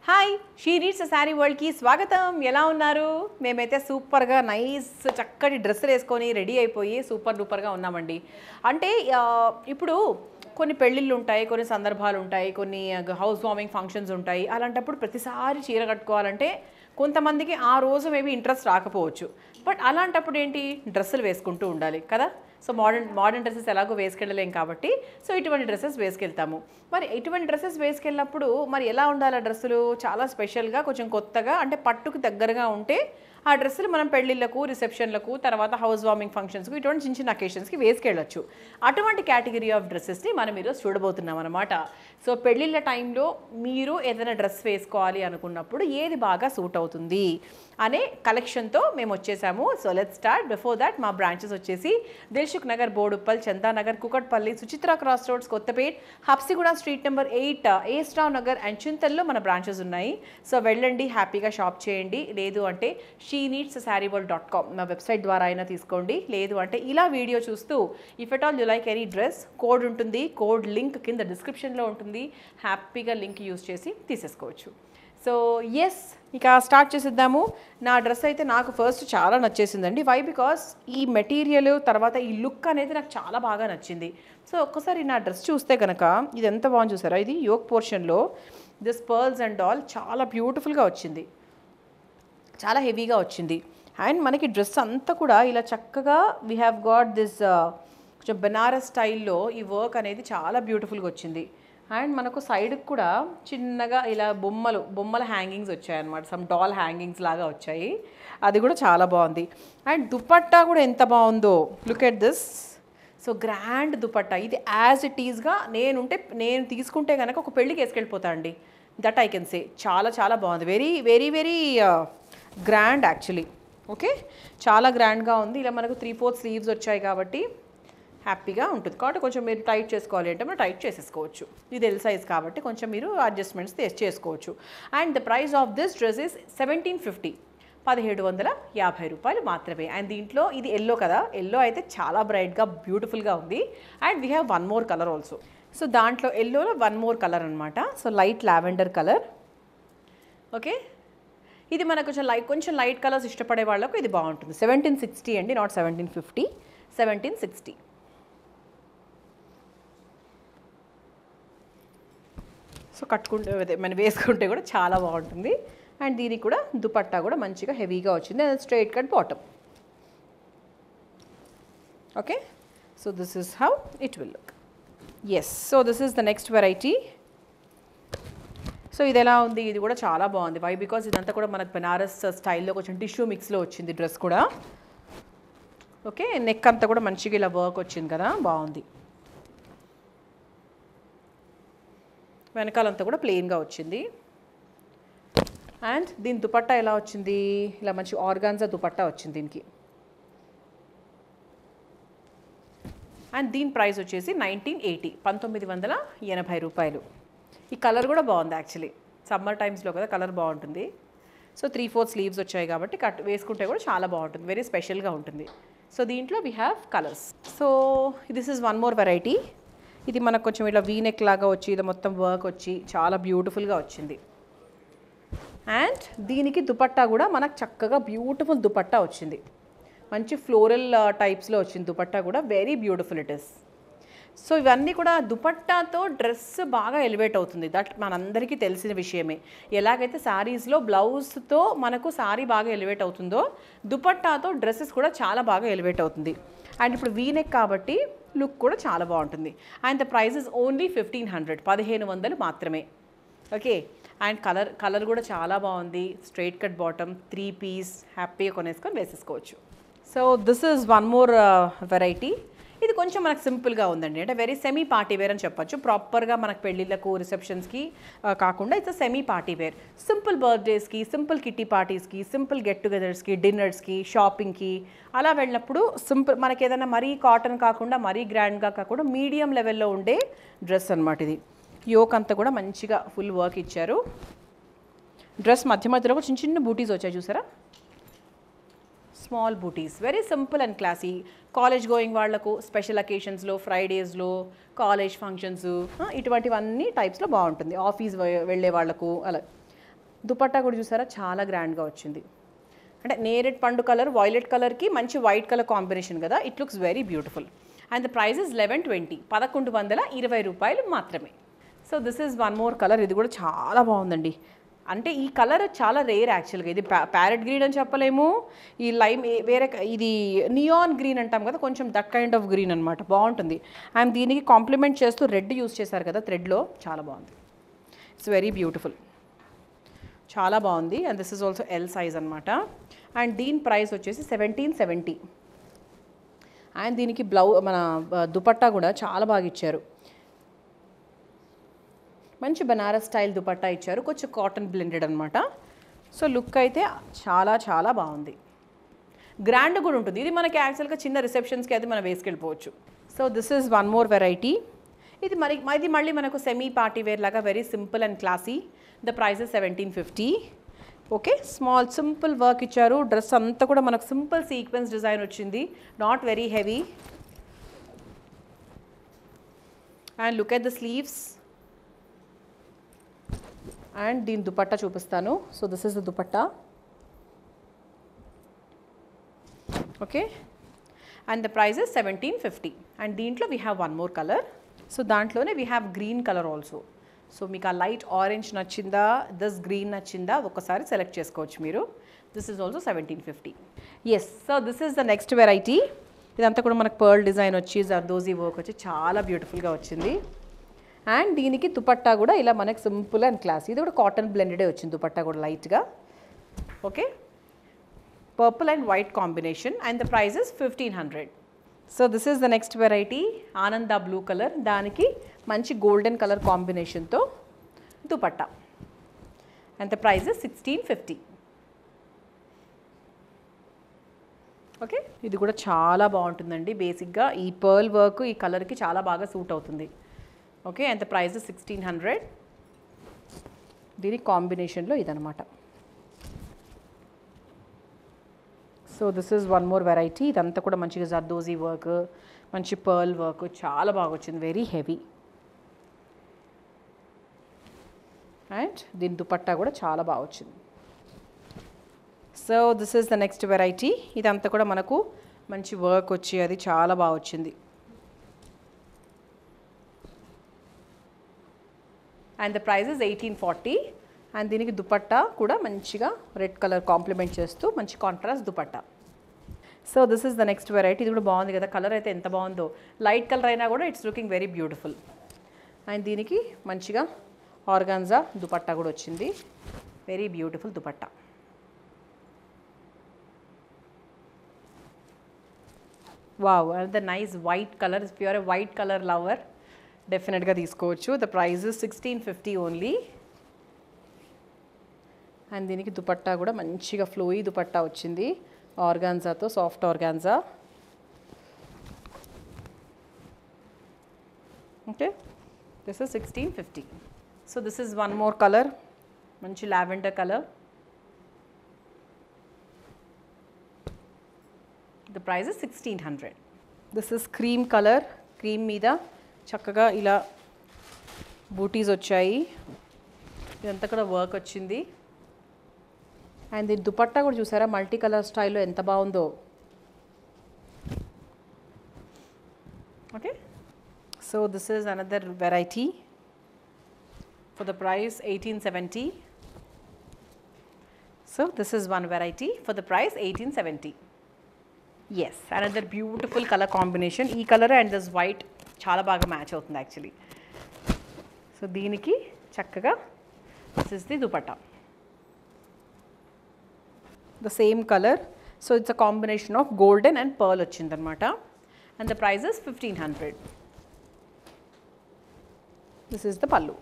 hi she reads sari వరల్డ్కి స్వాగతం ఎలా ఉన్నారు మేమైతే సూపర్గా నైస్ చక్కటి డ్రెస్సులు వేసుకొని రెడీ అయిపోయి సూపర్ డూపర్గా ఉన్నామండి అంటే ఆ, ఇప్పుడు కొన్ని పెళ్ళిళ్ళు ఉంటాయి కొన్ని సందర్భాలు ఉంటాయి కొన్ని హౌస్ వార్మింగ్ ఫంక్షన్స్ ఉంటాయి అలాంటప్పుడు ప్రతిసారి చీర కట్టుకోవాలంటే కొంతమందికి ఆ రోజు మేబీ ఇంట్రెస్ట్ రాకపోవచ్చు బట్ అలాంటప్పుడు ఏంటి డ్రెస్సులు వేసుకుంటూ ఉండాలి కదా సో మోడర్న్ మోడర్న్ డ్రెస్సెస్ ఎలాగో వేసుకెళ్ళలేం కాబట్టి సో ఇటువంటి డ్రెస్సెస్ వేసుకెళ్తాము మరి ఇటువంటి డ్రెస్సెస్ వేసుకెళ్ళినప్పుడు మరి ఎలా ఉండాలి ఆ డ్రెస్సులు చాలా స్పెషల్గా కొంచెం కొత్తగా అంటే పట్టుకు దగ్గరగా ఉంటే ఆ డ్రెస్సులు మనం పెళ్ళిళ్ళకు రిసెప్షన్లకు తర్వాత హౌస్ వార్మింగ్ ఫంక్షన్స్కి ఇటువంటి చిన్న చిన్న అకేషన్స్కి వేసుకెళ్ళొచ్చు అటువంటి కేటగిరీ ఆఫ్ డ్రెస్సెస్ని మనం ఈరోజు చూడబోతున్నాం అనమాట సో పెళ్ళిళ్ళ టైంలో మీరు ఏదైనా డ్రెస్ వేసుకోవాలి అనుకున్నప్పుడు ఏది బాగా సూట్ అవుతుంది అనే కలెక్షన్తో మేము వచ్చేసాము so let start before that మా బ్రాంచెస్ వచ్చేసి Dilsukhnagar Boduppal Chandanagar Kukatpally Suchitra cross roads Kothapet Habsiguda street number eight ఏస్ట్రావ్ నగర్ అండ్ చింతల్లో మన బ్రాంచెస్ ఉన్నాయి సో వెళ్ళండి హ్యాపీగా షాప్ చేయండి లేదు అంటే she needs sari world dot com మా వెబ్సైట్ ద్వారా అయినా తీసుకోండి లేదు అంటే ఇలా వీడియో చూస్తూ if at all you like any dress code ఉంటుంది కోడ్ లింక్ కింద డిస్క్రిప్షన్లో ఉంటుంది హ్యాపీగా లింక్ యూస్ చేసి తీసేసుకోవచ్చు సో ఎస్ ఇక స్టార్ట్ చేసేద్దాము నా డ్రెస్ అయితే నాకు ఫస్ట్ చాలా నచ్చేసిందండి వై బికాస్ ఈ మెటీరియల్ తర్వాత ఈ లుక్ అనేది నాకు చాలా బాగా నచ్చింది సో ఒక్కసారి నా డ్రెస్ చూస్తే కనుక ఇది ఎంత బాగుంది చూసారా ఇది యోక్ పోర్షన్లో దిస్ పర్ల్స్ అండ్ ఆల్ చాలా బ్యూటిఫుల్గా వచ్చింది చాలా హెవీగా వచ్చింది అండ్ మనకి డ్రెస్ అంతా కూడా ఇలా చక్కగా వీ హ్యావ్ గాట్ దిస్ కొంచెం బెనారస్ స్టైల్లో ఈ వర్క్ అనేది చాలా బ్యూటిఫుల్గా వచ్చింది అండ్ మనకు సైడ్కి కూడా చిన్నగా ఇలా బొమ్మలు బొమ్మల హ్యాంగింగ్స్ వచ్చాయన్నమాట సమ్ డాల్ హ్యాంగింగ్స్ లాగా వచ్చాయి అది కూడా చాలా బాగుంది అండ్ దుపట్టా కూడా ఎంత బాగుందో look at this so grand dupatta ఇది యాజ్ ఇట్ ఈస్గా నేనుంటే నేను తీసుకుంటే కనుక ఒక పెళ్ళికి వేసుకెళ్ళిపోతా అండి దట్ ఐ కెన్ సే చాలా చాలా బాగుంది very very very grand actually okay చాలా గ్రాండ్గా ఉంది ఇలా మనకు త్రీ ఫోర్త్ స్లీవ్స్ వచ్చాయి కాబట్టి హ్యాపీగా ఉంటుంది కాబట్టి కొంచెం మీరు టైట్ చేసుకోవాలి అంటే మీరు టైట్ చేసేసుకోవచ్చు ఇది ఎల్ సైజ్ కాబట్టి కొంచెం మీరు అడ్జస్ట్మెంట్స్ చేసుకోవచ్చు and the price of this dress is seventeen fifty పదిహేడు వందల యాభై రూపాయలు మాత్రమే అండ్ దీంట్లో ఇది ఎల్లో కదా ఎల్లో అయితే చాలా బ్రైట్గా బ్యూటిఫుల్గా ఉంది and we have one more colour also so దాంట్లో ఎల్లోలో వన్ మోర్ కలర్ అనమాట so light lavender colour okay ఇది మనకు కొంచెం లైట్ కొంచెం లైట్ కలర్స్ ఇష్టపడే వాళ్ళకు ఇది బాగుంటుంది సెవెంటీన్ సిక్స్టీ అండి not seventeen fifty seventeen sixty so కట్టుకుంటే అదే మనం వేసుకుంటే కూడా చాలా బాగుంటుంది అండ్ దీనికి కూడా దుపట్టా కూడా మంచిగా హెవీగా వచ్చింది and straight cut bottom okay so this is how it will look yes so this is the next variety so ఇది ఎలా ఉంది ఇది కూడా చాలా బాగుంది వై బికాస్ ఇదంతా కూడా మనకు బెనారస్ స్టైల్లో కొంచెం టిష్యూ మిక్స్లో వచ్చింది డ్రెస్ కూడా ఓకే నెక్ అంతా కూడా మంచిగా ఇలా వర్క్ వచ్చింది కదా బాగుంది వెనకాలంతా కూడా ప్లెయిన్గా వచ్చింది అండ్ దీని దుపట్టా ఎలా వచ్చింది ఇలా మంచి ఆర్గాన్జా దుపట్టా వచ్చింది దీనికి అండ్ దీని ప్రైస్ వచ్చేసి నైన్టీన్ ఎయిటీ పంతొమ్మిది వందల ఎనభై రూపాయలు ఈ కలర్ కూడా బాగుంది యాక్చువల్లీ సమ్మర్ టైమ్స్లో కదా కలర్ బాగుంటుంది సో త్రీ ఫోర్ స్లీవ్స్ వచ్చాయి కాబట్టి కట్ వేసుకుంటే కూడా చాలా బాగుంటుంది వెరీ స్పెషల్గా ఉంటుంది సో దీంట్లో we have colours so this is one more variety ఇది మనకు కొంచెం ఇట్లా వీనెక్ లాగా వచ్చి ఇది మొత్తం వర్క్ వచ్చి చాలా బ్యూటిఫుల్గా వచ్చింది అండ్ దీనికి దుపట్టా కూడా మనకు చక్కగా బ్యూటిఫుల్ దుపట్టా వచ్చింది మంచి ఫ్లోరల్ టైప్స్లో వచ్చింది దుపట్టా కూడా very beautiful it is so ఇవన్నీ కూడా దుపట్టాతో డ్రెస్ బాగా ఎలివేట్ అవుతుంది దట్ మనందరికీ తెలిసిన విషయమే ఎలాగైతే శారీస్లో బ్లౌజ్తో మనకు శారీ బాగా ఎలివేట్ అవుతుందో దుపట్టాతో డ్రెస్సెస్ కూడా చాలా బాగా ఎలివేట్ అవుతుంది అండ్ ఇప్పుడు వీనెక్ కాబట్టి లుక్ కూడా చాలా బాగుంటుంది and the price is only fifteen hundred పదిహేను వందలు మాత్రమే ఓకే అండ్ కలర్ కలర్ కూడా చాలా బాగుంది straight cut bottom three piece హ్యాపీగా కొనేసుకొని వేసేసుకోవచ్చు so this is one more variety ఇది కొంచెం మనకు సింపుల్గా ఉందండి అంటే వెరీ సెమీ పార్టీ వేర్ అని చెప్పొచ్చు ప్రాపర్గా మనకు పెళ్ళిళ్ళకు రిసెప్షన్స్కి కాకుండా it's semi party wear simple బర్త్డేస్కి సింపుల్ కిట్టి పార్టీస్కి సింపుల్ గెట్ టుగెదర్స్కి డిన్నర్స్కి షాపింగ్కి అలా వెళ్ళినప్పుడు సింపుల్ మనకి ఏదైనా మరీ కాటన్ కాకుండా మరీ గ్రాండ్గా కాకుండా మీడియం లెవెల్లో ఉండే డ్రెస్ అనమాట ఇది యోక్ అంతా కూడా మంచిగా ఫుల్ వర్క్ ఇచ్చారు డ్రెస్ మధ్య మధ్యలో కూడా చిన్న చిన్న బూటీస్ వచ్చాయి చూసారా small booties very simple and classy college going వాళ్లకు స్పెషల్ అకేషన్స్లో ఫ్రైడేస్లో కాలేజ్ ఫంక్షన్స్ ఇటువంటివన్నీ టైప్స్లో బాగుంటుంది ఆఫీస్ వెళ్ళే వాళ్ళకు అలా దుపట్టా కూడా చూసారా చాలా గ్రాండ్గా వచ్చింది అంటే నేరేడ్ పండు కలర్ వైలెట్ కలర్కి మంచి వైట్ కలర్ కాంబినేషన్ కదా it looks very beautiful and the price is eleven twenty పదకొండు వందల ఇరవై రూపాయలు మాత్రమే so this is one more colour ఇది కూడా చాలా బాగుందండి అంటే ఈ కలర్ చాలా రేర్ యాక్చువల్గా ఇది ప్యారెట్ గ్రీన్ అని చెప్పలేము ఈ లైమ్ ఏ- వేరే క- ఇది నియాన్ గ్రీన్ అంటాం కదా కొంచెం దట్ కైండ్ ఆఫ్ గ్రీన్ అనమాట బాగుంటుంది అండ్ దీనికి కాంప్లిమెంట్ చేస్తూ రెడ్ యూస్ చేశారు కదా థ్రెడ్లో చాలా బాగుంది ఇట్స్ వెరీ బ్యూటిఫుల్ చాలా బాగుంది and this is also L size అనమాట అండ్ దీని ప్రైస్ వచ్చేసి సెవెంటీన్ సెవెంటీ అండ్ దీనికి బ్లౌ మన ఆ, దుపట్టా కూడా చాలా బాగా ఇచ్చారు మంచి బనారస్ స్టైల్ దుపట్టా ఇచ్చారు కొంచెం కాటన్ బ్లెండెడ్ అనమాట సో లుక్ అయితే చాలా చాలా బాగుంది గ్రాండ్ కూడా ఉంటుంది ఇది మనకి యాక్చువల్గా చిన్న రిసెప్షన్స్కి అయితే మనం వేసుకెళ్ళిపోవచ్చు so this is one more variety ఇది మరి ఇది మళ్ళీ మనకు సెమీ పార్టీ వేర్ లాగా very simple and classy the price seventeen fifty okay small simple work ఇచ్చారు డ్రెస్ అంతా కూడా మనకు సింపుల్ సీక్వెన్స్ డిజైన్ వచ్చింది not very heavy and look at the sleeves and దీని దుపట్టా చూపిస్తాను so this is the dupatta okay and the price is seventeen fifty and దీంట్లో we have one more colour so దాంట్లోనే we have green colour also so మీకు ఆ light orange నచ్చిందా this green నచ్చిందా ఒకసారి select చేసుకోవచ్చు మీరు this is also seventeen fifty yes so this is the next variety ఇదంతా కూడా మనకు పర్ల్ డిజైన్ వచ్చి జర్దోజీ వర్క్ వచ్చి చాలా బ్యూటిఫుల్గా వచ్చింది అండ్ దీనికి దుపట్టా కూడా ఇలా మనకి సింపుల్ అండ్ క్లాస్ ఇది కూడా కాటన్ బ్లెండెడే వచ్చింది దుపట్టా కూడా లైట్గా okay purple and white combination and the price is fifteen hundred so this is the next variety ఆనంద బ్లూ కలర్ దానికి మంచి గోల్డెన్ కలర్ కాంబినేషన్తో dupatta and the price is sixteen fifty okay ఇది కూడా చాలా బాగుంటుందండి బేసిక్గా ఈ పర్ల్ వర్క్ ఈ కలర్కి చాలా బాగా సూట్ అవుతుంది okay and the price sixteen hundred దీని కాంబినేషన్లో ఇదనమాట so this is one more variety ఇదంతా కూడా మంచిగా జర్దోజీ వర్క్ మంచి పర్ల్ వర్క్ చాలా బాగా వచ్చింది వెరీ హెవీ అండ్ దీని దుపట్టా కూడా చాలా బాగా వచ్చింది so this is the next variety ఇదంతా కూడా మనకు మంచి వర్క్ వచ్చి అది చాలా బాగా వచ్చింది and the price is eighteen forty and దీనికి దుపట్టా కూడా మంచిగా రెడ్ కలర్ కాంప్లిమెంట్ చేస్తూ మంచి contrast dupatta so this is the next variety ఇది కూడా బాగుంది కదా కలర్ అయితే ఎంత బాగుందో లైట్ కలర్ అయినా కూడా it's looking very beautiful and దీనికి మంచిగా ఆర్గాన్జా దుపట్టా కూడా వచ్చింది very beautiful dupatta wow the nice white colour is pure white colour lover డెఫినెట్గా తీసుకోవచ్చు the price sixteen fifty only and దీనికి దుపట్టా కూడా మంచిగా ఫ్లోయి దుపట్టా వచ్చింది ఆర్గాన్జాతో soft organza okay this is sixteen fifty so this is one more colour మంచి lavender colour the price is sixteen hundred this is cream colour cream మీద చక్కగా ఇలా బూటీస్ వచ్చాయి ఇదంతా కూడా వర్క్ వచ్చింది అండ్ దీని దుపట్టా కూడా చూసారా మల్టీ కలర్ స్టైల్లో ఎంత బాగుందో okay so this is another variety for the price eighteen seventy so this is one variety for the price eighteen seventy yes another beautiful colour combination ఈ కలర్ అండ్ దిస్ వైట్ చాలా బాగా match అవుతుంది actually so దీనికి చక్కగా this is the dupatta the same colour so it's a combination of golden and pearl వచ్చిందనమాట and the price is fifteen hundred this is the pallu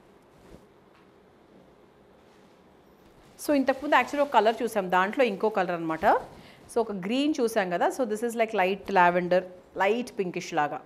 so ఇంతకుముందు actually ఒక colour చూసాం దాంట్లో ఇంకో కలర్ అనమాట సో ఒక గ్రీన్ చూసాం కదా so this is like light lavender light pinkish లాగా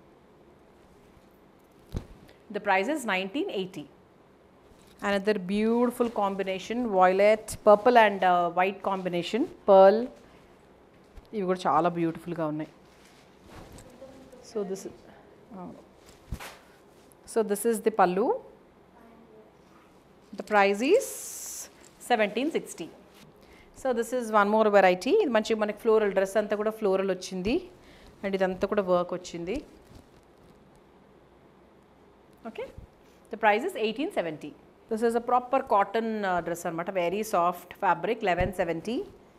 the price is nineteen eighty another beautiful combination violet purple and white combination pearl ఇవి కూడా చాలా బ్యూటిఫుల్గా ఉన్నాయి so this so this is the pallu the price is seventeen sixty so this is one more variety ఇది మంచి మనకి floral dress అంతా కూడా ఫ్లోరల్ వచ్చింది అండ్ ఇదంతా కూడా వర్క్ వచ్చింది okay the price is eighteen seventy this is a proper cotton dress అనమాట very soft fabric eleven seventy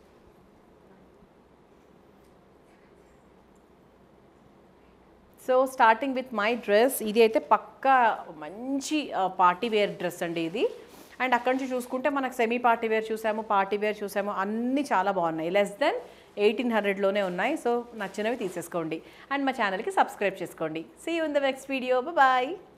so starting with my dress ఇది అయితే పక్కా మంచి పార్టీ వేర్ డ్రెస్ అండి ఇది అండ్ అక్కడి నుంచి చూసుకుంటే మనకు సెమీ పార్టీ వేర్ చూసాము పార్టీ వేర్ చూసాము అన్నీ చాలా బాగున్నాయి లెస్ దెన్ ఎయిటీన్ హండ్రెడ్లోనే ఉన్నాయి సో నచ్చినవి తీసేసుకోండి అండ్ మా ఛానల్కి సబ్స్క్రైబ్ చేసుకోండి see you in the next video bye